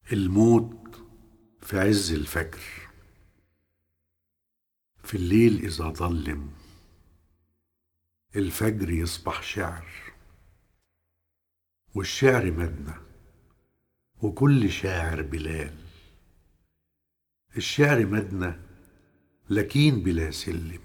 الموت في عز الفجر في الليل إذا ظلم الفجر يصبح شعر والشعر مدنة وكل شاعر بلال الشعر مدنة لكين بلا سلم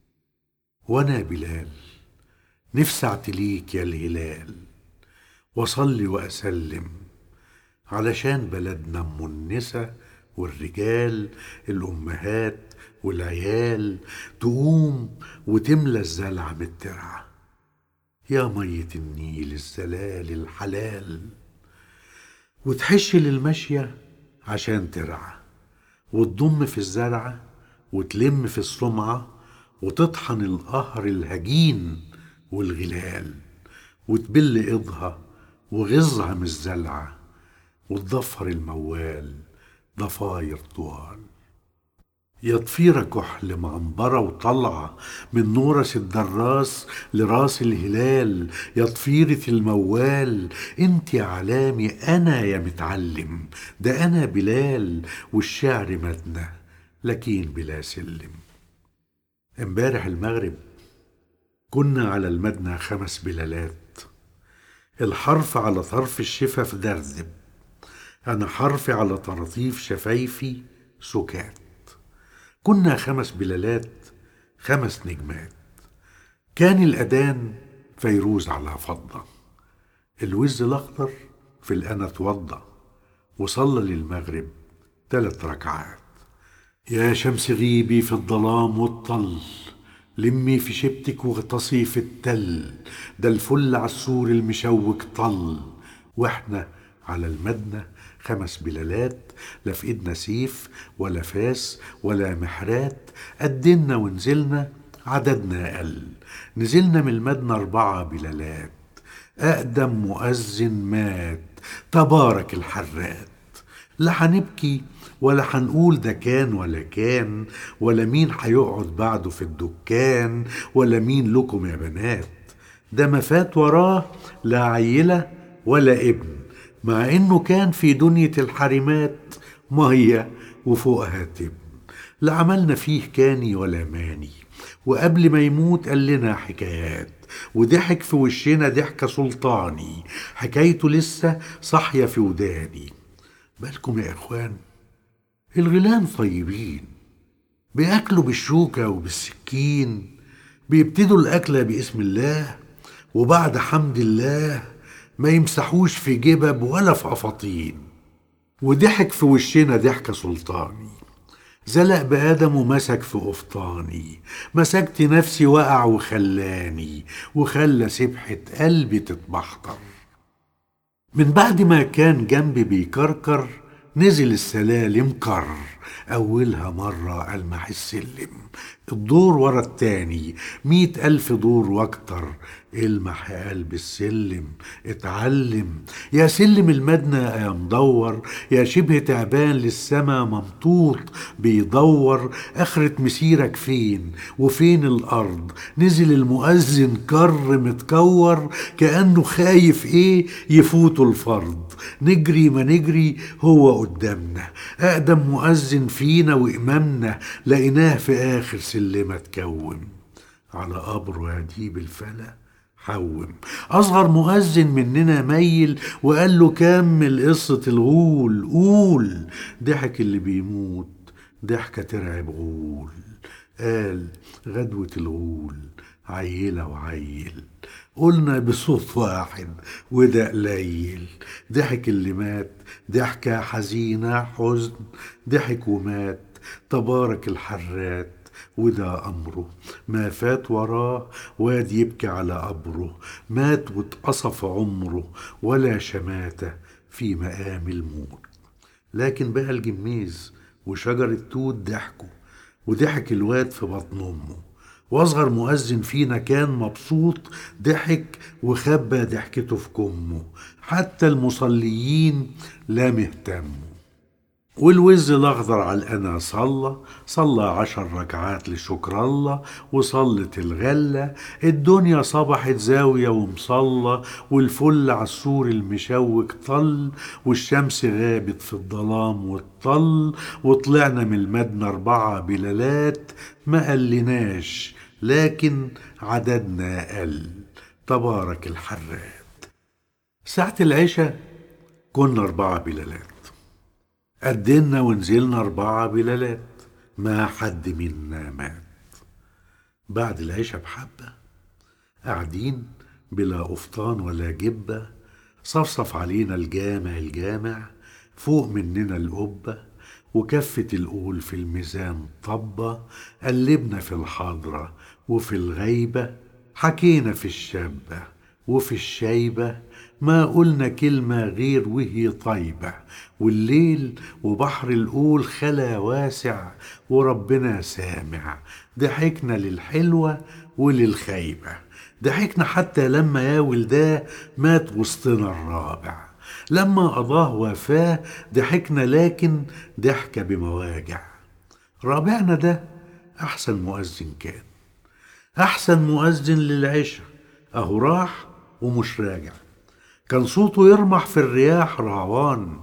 وانا بلال نفسي اعتليك يا الهلال واصلي واسلم علشان بلدنا ام النسا والرجال الامهات والعيال تقوم وتملى الزلعة بالترعة يا مية النيل الزلال الحلال وتحش للمشية عشان ترعى وتضم في الزرعة وتلم في السمعة وتطحن القهر الهجين والغلال وتبل إيضها وغزها من الزلعه والضفر الموال ضفاير طوال يا ضفيرة كحل معنبرة وطلعة من نورس الدراس لراس الهلال يا ضفيرة الموال انت يا علامي انا يا متعلم ده انا بلال والشعر مدنة لكن بلا سلم امبارح المغرب كنا على المدنة خمس بلالات الحرف على طرف الشفا دردب أنا حرفي على طراطيف شفايفي سكات كنا خمس بلالات خمس نجمات كان الأذان فيروز على فضة الوز الأخضر في الأنا اتوضى وصلى للمغرب ثلاث ركعات يا شمس غيبي في الظلام والطل لمي في شبتك واغطسي في التل ده الفل عالسور المشوك طل واحنا على المدنة خمس بلالات لا في ايدنا سيف ولا فاس ولا محرات قدنا ونزلنا عددنا أقل نزلنا من المدنة أربعة بلالات أقدم مؤذن مات تبارك الحرات لا حنبكي ولا حنقول ده كان ولا كان ولا مين حيقعد بعده في الدكان ولا مين لكم يا بنات ده ما فات وراه لا عيلة ولا ابن مع انه كان في دنيا الحرمات مية وفوقها تبن لا عملنا فيه كاني ولا ماني وقبل ما يموت قال لنا حكايات وضحك في وشنا ضحكة سلطاني حكايته لسه صاحية في وداني بالكم يا إخوان الغلان طيبين بياكلوا بالشوكة وبالسكين بيبتدوا الأكلة باسم الله وبعد حمد الله ما يمسحوش في جبب ولا في أفاطين وضحك في وشنا ضحكة سلطاني زلق بآدم ومسك في قفطاني مسكت نفسي وقع وخلاني وخلى سبحة قلبي تتبحطر من بعد ما كان جنبي بيكركر نزل السلالم كر أولها مرة ألمح السلم الدور ورا التاني مية ألف دور واكتر المح يا قلب السلم اتعلم يا سلم المدنى يا مدور يا شبه تعبان للسما ممطوط بيدور اخرة مسيرك فين وفين الارض نزل المؤذن كر متكور كأنه خايف ايه يفوتوا الفرض نجري ما نجري هو قدامنا اقدم مؤذن فينا وامامنا لقيناه في اخر سلمة تكوم على قبره يا ديب الفلا حوم أصغر مؤذن مننا ميل وقال له كمل قصة الغول قول ضحك اللي بيموت ضحكة ترعب غول قال غدوة الغول عيلة وعيل قلنا بصوت واحد وده قليل ضحك اللي مات ضحكة حزينة حزن ضحك ومات تبارك الحرات وده أمره ما فات وراه واد يبكي على قبره مات واتقصف عمره ولا شماتة في مقام الموت لكن بقى الجميز وشجر التوت ضحكوا وضحك الواد في بطن أمه واصغر مؤذن فينا كان مبسوط ضحك وخبى ضحكته في كمه حتى المصليين لا مهتموا والوز الأخضر على الأنا صلى صلى عشر ركعات لشكر الله وصلت الغلة الدنيا صبحت زاوية ومصلى والفل على السور المشوك طل والشمس غابت في الظلام والطل وطلعنا من المدنى أربعة بلالات ما قلناش لكن عددنا قل تبارك الحرات ساعة العشاء كنا أربعة بلالات قدلنا ونزلنا أربعة بلالات ما حد منا مات بعد العشاء بحبة قاعدين بلا قفطان ولا جبة صفصف علينا الجامع الجامع فوق مننا القبة وكفة القول في الميزان طبة قلبنا في الحاضرة وفي الغيبة حكينا في الشابة وفي الشيبة ما قلنا كلمة غير وهي طيبة والليل وبحر القول خلا واسع وربنا سامع ضحكنا للحلوة وللخيبة ضحكنا حتى لما يا ولداه مات وسطنا الرابع لما قضاه وفاه ضحكنا لكن ضحكة بمواجع رابعنا ده أحسن مؤذن كان أحسن مؤذن للعشاء أهو راح ومش راجع كان صوته يرمح في الرياح رهوان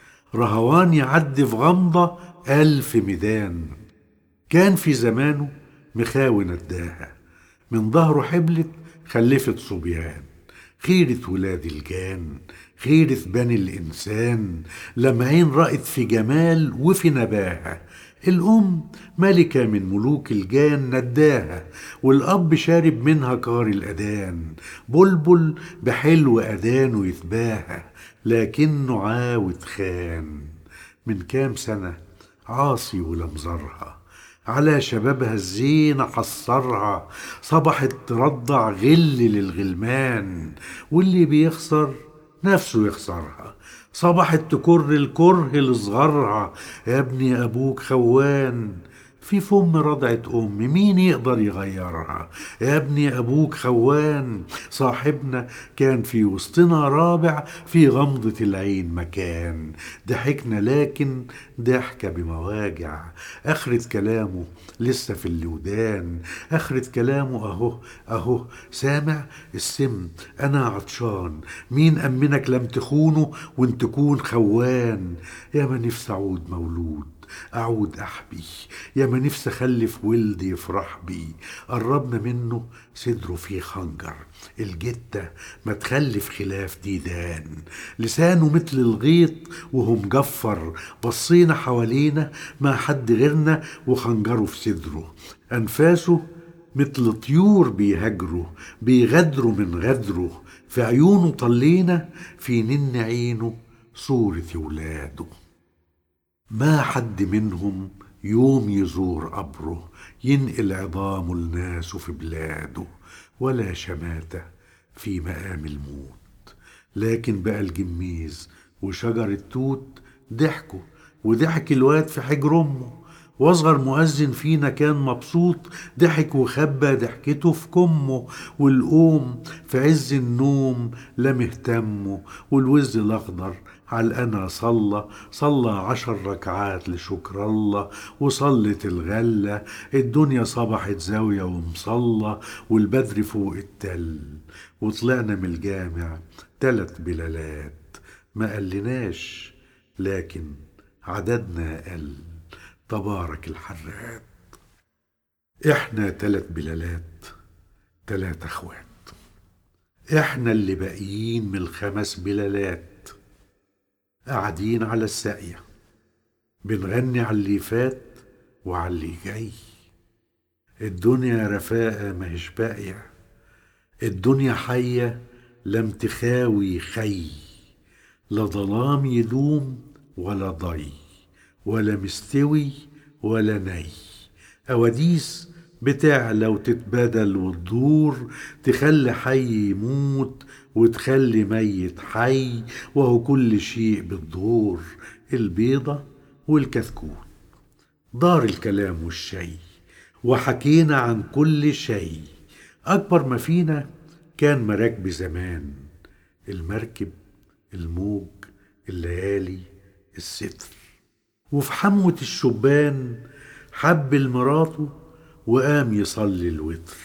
رهوان يعدي في غمضة ألف ميدان كان في زمانه مخاوي نداها من ظهره حبلت خلفت صبيان خيرة ولاد الجان خيرة بني الإنسان لما عين رأت في جمال وفي نباهة الأم ملكة من ملوك الجان نداها والأب شارب منها كار الأدان بلبل بحلو أدانه يتباهى لكنه عاود خان من كام سنة عاصي ولمزرها على شبابها الزينة حصرها صبحت ترضع غل للغلمان واللي بيخسر نفسه يخسرها صبحت تكر الكره لصغرها يا ابني ابوك خوان في فم رضعة أم مين يقدر يغيرها يا ابني أبوك خوان صاحبنا كان في وسطنا رابع في غمضة العين مكان ضحكنا لكن ضحكة بمواجع آخرة كلامه لسه في الودان آخرة كلامه أهو أهو سامع السم أنا عطشان مين أمنك لم تخونه وانت تكون خوان يا ما نفسي أعود مولود أعود أحبي يا ما نفسي أخلف ولد يفرح بي قربنا منه صدره فيه خنجر الجتة ما تخلف خلاف ديدان لسانه مثل الغيط وهو مجفر بصينا حوالينا ما حد غيرنا وخنجره في صدره أنفاسه مثل طيور بيهجروا بيغدروا من غدره في عيونه طلينا في نن عينه صورة ولاده ما حد منهم يوم يزور قبره ينقل عظامه لناسه في بلاده ولا شماتة في مقام الموت لكن بقى الجميز وشجر التوت ضحكوا وضحك الواد في حجر امه واصغر مؤذن فينا كان مبسوط ضحك وخبى ضحكته في كمه والقوم في عز النوم لم اهتمه والوز الاخضر على الأنا صلى صلى عشر ركعات لشكر الله وصلت الغلة الدنيا صبحت زاوية ومصلى والبدر فوق التل وطلعنا من الجامع تلت بلالات ما قلناش لكن عددنا قل تبارك الحرات احنا تلت بلالات تلات اخوات احنا اللي باقيين من الخمس بلالات قاعدين على الساقية بنغني على اللي فات وعلى اللي جاي الدنيا رفاقة ماهيش باقية الدنيا حية لم تخاوي خي لا ظلام يدوم ولا ضي ولا مستوي ولا ني أواديس بتعلى وتتبدل وتدور تخلي حي يموت وتخلي ميت حي وهو كل شيء بتدور البيضة والكتكوت دار الكلام والشي وحكينا عن كل شيء أكبر ما فينا كان مراكب زمان المركب الموج الليالي الستر وفي حموة الشبان حب لمراته وقام يصلي الوتر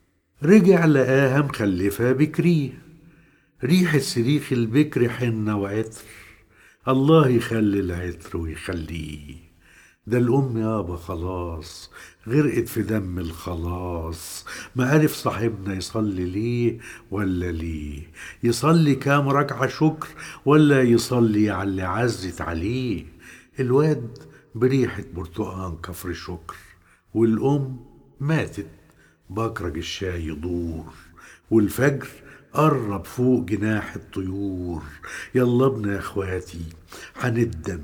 رجع لقاها مخلفة بكريه ريحة صريخ البكر حنة وعطر الله يخلي العطر ويخليه ده الأم يابا خلاص غرقت في دم الخلاص ما عرف صاحبنا يصلي ليه ولا ليه يصلي كام ركعة شكر ولا يصلي على اللي عزت عليه الواد بريحة برتقان كفر شكر والأم ماتت بكرج الشاي يدور والفجر قرب فوق جناح الطيور يلا بنا يا اخواتي هندن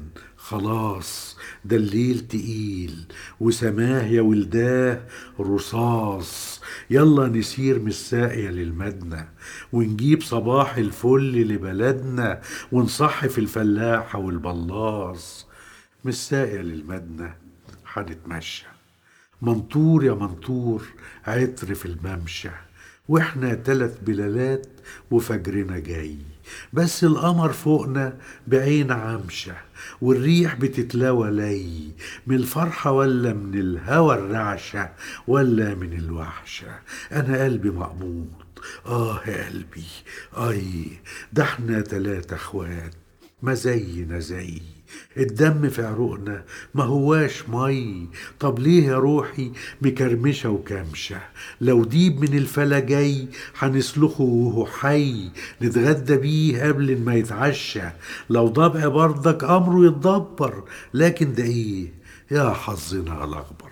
خلاص ده الليل تقيل وسماه يا ولداه رصاص يلا نسير من الساقية للمدنة ونجيب صباح الفل لبلدنا ونصحف الفلاحة والبلاص من الساقية للمدنة هنتمشى منطور يا منطور عطر في الممشى واحنا تلات بلالات وفجرنا جاي بس القمر فوقنا بعين عمشة والريح بتتلوى لي من الفرحة ولا من الهوى الرعشة ولا من الوحشة أنا قلبي مقبوض آه يا قلبي أي ده احنا تلاتة اخوات ما زينا زي الدم في عروقنا ما هواش مي طب ليه يا روحي مكرمشة وكمشة لو ديب من الفلا جاي هنسلخه وهو حي نتغدى بيه قبل ما يتعشى لو ضبع برضك أمره يتدبر لكن ده إيه يا حظنا الأكبر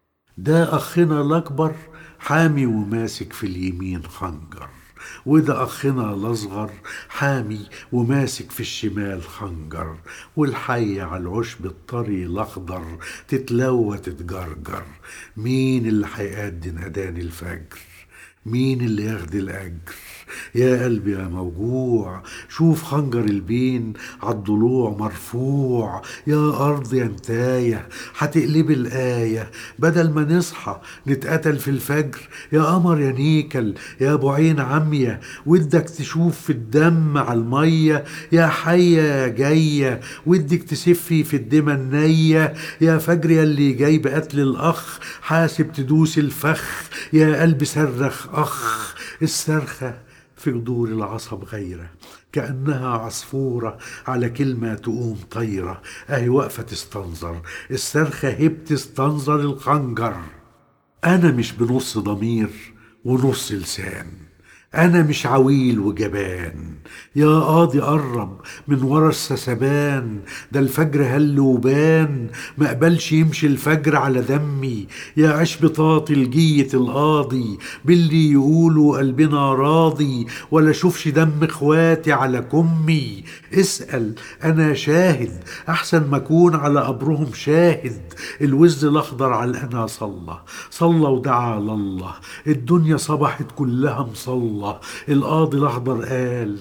ده أخنا الأكبر حامي وماسك في اليمين خنجر وده أخنا الأصغر حامي وماسك في الشمال خنجر والحي على العشب الطري الأخضر تتلوى تتجرجر مين اللي هيأدي أذان الفجر مين اللي ياخد الأجر يا قلبي يا موجوع شوف خنجر البين عالضلوع مرفوع يا أرض يا انتاية هتقلب الآية بدل ما نصحى نتقتل في الفجر يا قمر يا نيكل يا أبو عين عمية ودك تشوف في الدم على المية يا حية يا جاية ودك تسفي في الدمى النية يا فجر يا اللي جاي بقتل الأخ حاسب تدوس الفخ يا قلب صرخ أخ الصرخة في جذور العصب غيرة كأنها عصفورة على كلمة تقوم طايرة أهي واقفة تستنظر الصرخة هي بتستنظر الخنجر أنا مش بنص ضمير ونص لسان أنا مش عويل وجبان يا قاضي قرب من ورا السسبان ده الفجر هل وبان ما قبلش يمشي الفجر على دمي يا عشب طاطي لجية القاضي باللي يقولوا قلبنا راضي ولا شوفش دم اخواتي على كمي اسأل أنا شاهد أحسن ما أكون على قبرهم شاهد الوز الأخضر على الأنا صلى صلى ودعا لله الدنيا صبحت كلها مصلى القاضي الأخضر قال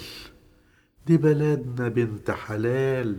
دي بلدنا بنت حلال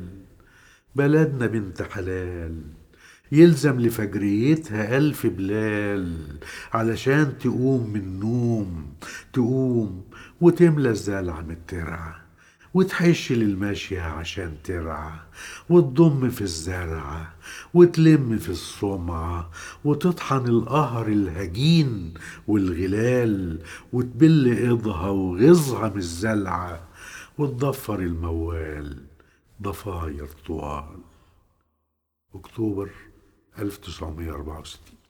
بلدنا بنت حلال يلزم لفجريتها ألف بلال علشان تقوم من النوم تقوم وتملى الزلع من الترعه وتحش للماشية عشان ترعى وتضم في الزرعة وتلم في الصمعة وتطحن القهر الهجين والغلال وتبل إيضها وغيظها من الزلعة وتضفر الموال ضفاير طوال أكتوبر 1964